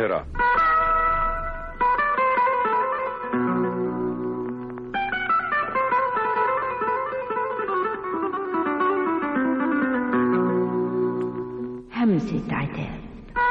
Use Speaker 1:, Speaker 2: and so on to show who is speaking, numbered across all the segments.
Speaker 1: القاهرة
Speaker 2: همسة عتاب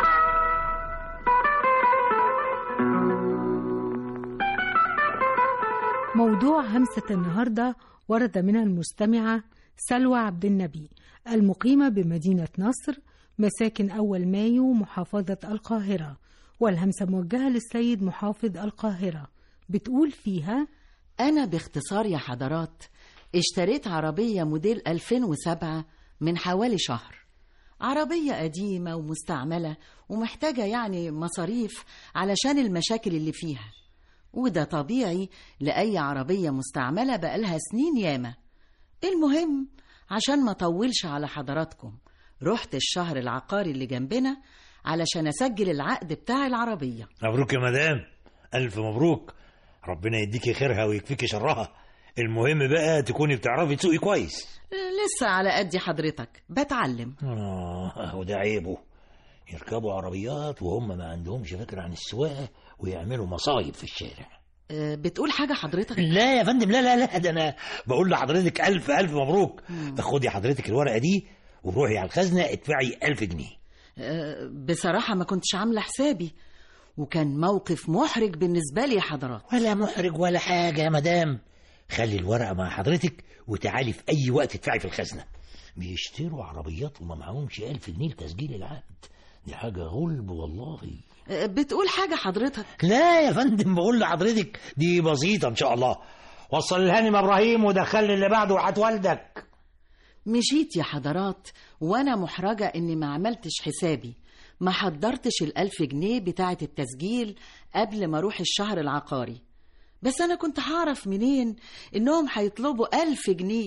Speaker 3: موضوع همسة النهاردة ورد من المستمعة سلوى عبد النبي المقيمة بمدينة نصر مساكن أول مايو محافظة القاهرة والهمسة موجهة للسيد محافظ القاهرة بتقول فيها
Speaker 4: أنا باختصار يا حضرات اشتريت عربية موديل 2007 من حوالي شهر عربية قديمة ومستعملة ومحتاجة يعني مصاريف علشان المشاكل اللي فيها وده طبيعي لأي عربية مستعملة بقالها سنين ياما المهم عشان ما طولش على حضراتكم رحت الشهر العقاري اللي جنبنا علشان أسجل العقد بتاع العربية
Speaker 5: مبروك يا مدام ألف مبروك ربنا يديكي خيرها ويكفيكي شرها المهم بقى تكوني بتعرفي تسوقي كويس
Speaker 4: لسه على قد حضرتك بتعلم
Speaker 5: آه وده عيبه يركبوا عربيات وهم ما عندهمش فكرة عن السواقة ويعملوا مصايب في الشارع
Speaker 4: أه، بتقول حاجة حضرتك
Speaker 5: لا يا فندم لا لا لا ده أنا بقول لحضرتك ألف ألف مبروك
Speaker 4: مم.
Speaker 5: خدي حضرتك الورقة دي وروحي على الخزنة ادفعي ألف جنيه
Speaker 4: أه، بصراحة ما كنتش عاملة حسابي وكان موقف محرج بالنسبة لي يا حضرات
Speaker 5: ولا محرج ولا حاجة يا مدام خلي الورقة مع حضرتك وتعالي في أي وقت تدفعي في الخزنة بيشتروا عربيات وما معهمش ألف جنيه لتسجيل العقد دي حاجة غلب والله
Speaker 4: أه، بتقول حاجة حضرتك
Speaker 5: لا يا فندم بقول لحضرتك دي بسيطة إن شاء الله وصل الهانم إبراهيم ودخل اللي بعده وحات والدك
Speaker 4: مشيت يا حضرات وانا محرجة اني ما عملتش حسابي ما حضرتش الألف جنيه بتاعة التسجيل قبل ما اروح الشهر العقاري بس انا كنت هعرف منين انهم هيطلبوا ألف جنيه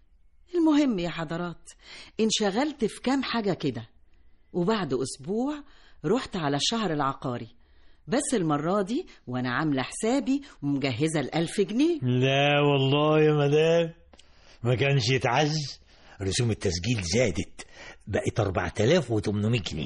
Speaker 4: المهم يا حضرات انشغلت في كام حاجة كده وبعد أسبوع رحت على الشهر العقاري بس المرة دي وأنا عاملة حسابي ومجهزة الألف جنيه
Speaker 5: لا والله يا مدام ما كانش يتعز رسوم التسجيل زادت بقت 4800 جنيه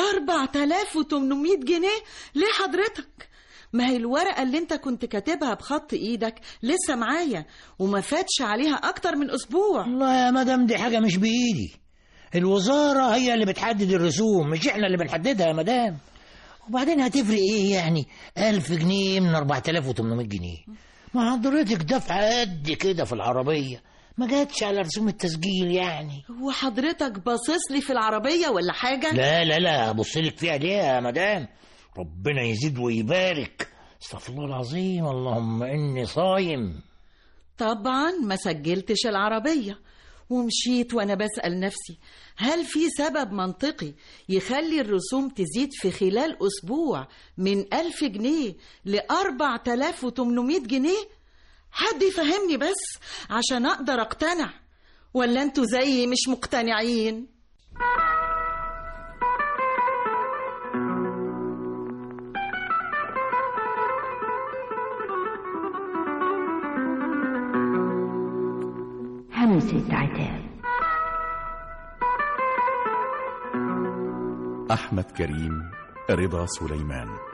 Speaker 4: 4800 جنيه ليه حضرتك ما هي الورقة اللي انت كنت كاتبها بخط ايدك لسه معايا وما فاتش عليها اكتر من اسبوع
Speaker 5: والله يا مدام دي حاجة مش بإيدي الوزارة هي اللي بتحدد الرسوم مش احنا اللي بنحددها يا مدام وبعدين هتفرق ايه يعني ألف جنيه من 4800 جنيه ما حضرتك دفعة قد كده في العربية ما جاتش على رسوم التسجيل يعني
Speaker 4: هو حضرتك باصص لي في العربية ولا حاجة
Speaker 5: لا لا لا ابص لك فيها ليه يا مدام ربنا يزيد ويبارك استغفر الله العظيم اللهم اني صايم
Speaker 4: طبعا ما سجلتش العربية ومشيت وانا بسأل نفسي هل في سبب منطقي يخلي الرسوم تزيد في خلال اسبوع من ألف جنيه لأربع تلاف وتمنمية جنيه حد يفهمني بس عشان اقدر اقتنع ولا انتوا زيي مش مقتنعين
Speaker 2: همسة عتاب
Speaker 6: أحمد كريم رضا سليمان